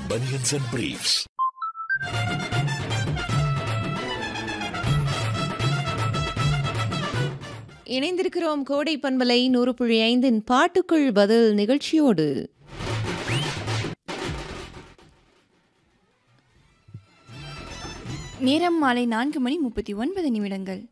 Bunions and Briefs. இணைந்திருக்கிறோம் கோடை பண்பலை நூறு புள்ளி ஐந்தின் பாட்டுக்குள் பதில் நிகழ்ச்சியோடு நேரம் மாலை நான்கு மணி முப்பத்தி ஒன்பது நிமிடங்கள்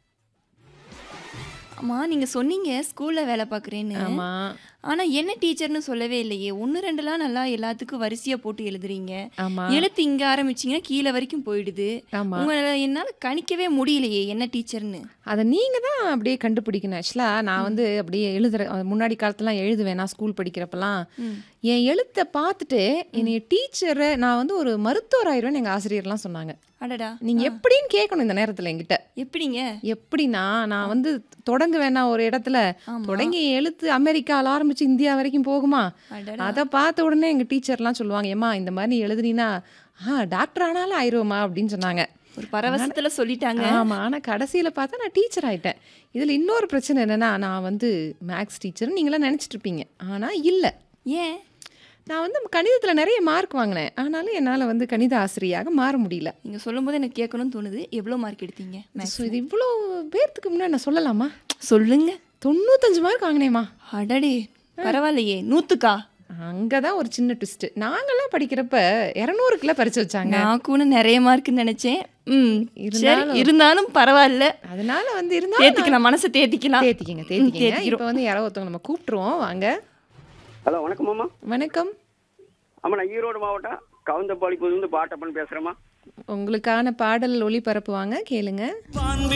அம்மா நீங்க சொன்னீங்க ஸ்கூல்ல வேலை பார்க்குறேன்னு ஆமா ஆனா என்ன டீச்சர்னு சொல்லவே இல்லையே ஒன்று ரெண்டுலாம் நல்லா எல்லாத்துக்கும் வரிசையா போட்டு எழுதுறீங்க ஆமா எழுத்து இங்க ஆரம்பிச்சீங்கன்னா கீழே வரைக்கும் போயிடுது ஆமா உங்களை என்னால கணிக்கவே முடியலையே என்ன டீச்சர்னு அதை நீங்க தான் அப்படியே கண்டுபிடிக்கணும் ஆக்சுவலா நான் வந்து அப்படியே எழுதுற முன்னாடி காலத்துலாம் எழுதுவேன் நான் ஸ்கூல் படிக்கிறப்பலாம் ம். என் எழுத்தை பார்த்துட்டு என்னைய டீச்சரை நான் வந்து ஒரு மருத்துவர் ஆயிடுவேன்னு எங்க ஆசிரியர்லாம் சொன்னாங்க அடடா நீங்க எப்படின்னு கேட்கணும் இந்த நேரத்துல என்கிட்ட எப்படிங்க எப்படின்னா நான் வந்து தொடங்குவேன்னா ஒரு இடத்துல ஆமா. தொடங்கி எழுத்து அமெரிக்கால ஆரம்பிச்சு இந்தியா வரைக்கும் போகுமா அடடா அதை பார்த்த உடனே எங்க டீச்சர்லாம் சொல்லுவாங்க ஏம்மா இந்த மாதிரி நீ எழுதுனீன்னா ஆ டாக்டர் ஆனாலும் ஆயிருவோமா அப்படின்னு சொன்னாங்க ஒரு பரவசத்துல சொல்லிட்டாங்க ஆமா ஆனா கடைசியில பார்த்தா நான் டீச்சர் ஆயிட்டேன் இதுல இன்னொரு பிரச்சனை என்னன்னா நான் வந்து மேக்ஸ் டீச்சர் நீங்களாம் நினைச்சிட்டு இருப்பீங்க ஆனா இல்ல ஏன் நான் வந்து கணிதத்துல நிறைய மார்க் வாங்கினேன் ஆனாலும் என்னால வந்து கணித ஆசிரியாக மாற முடியல நீங்க சொல்லும்போது எனக்கு கேட்கணும்னு தோணுது எவ்வளவு மார்க் எடுத்தீங்க Maths? ஸோ இது இவ்வளோ பேர்த்துக்கு முன்னாடி நான் சொல்லலாமா சொல்லுங்க தொண்ணூத்தஞ்சு மார்க் வாங்கினேம்மா அடடே பரவாயில்லையே நூத்துக்கா அங்கதான் ஒரு சின்ன ட்விஸ்ட் நாங்கெல்லாம் படிக்கிறப்ப இரநூறுக்குள்ள பறிச்சு வச்சாங்க நான் கூட நிறைய மார்க் நினைச்சேன் ம் சரி இருந்தாலும் இருந்தாலும் பரவாயில்ல அதனால வந்து இருந்தாலும் தேத்திக்கலாம் மனசை தேத்திக்கலாம் தேத்திக்கங்க தேத்திக்கங்க தேத்திக்கிறோம். இப்போ வந்து யாரோ ஒருத்தவங்க நம்ம கூப்பிட்டுருவோம் வாங்க ஹலோ வணக்கம் அம்மா வணக்கம் அம்மா நான் ஈரோடு மாவட்டம் கவுந்தப்பாளிப்பூர்லேருந்து பாட்டப்பன் பேசுகிறேம்மா உங்களுக்கான பாடல் ஒளிபரப்புவாங்க கேளுங்க வான்வெளி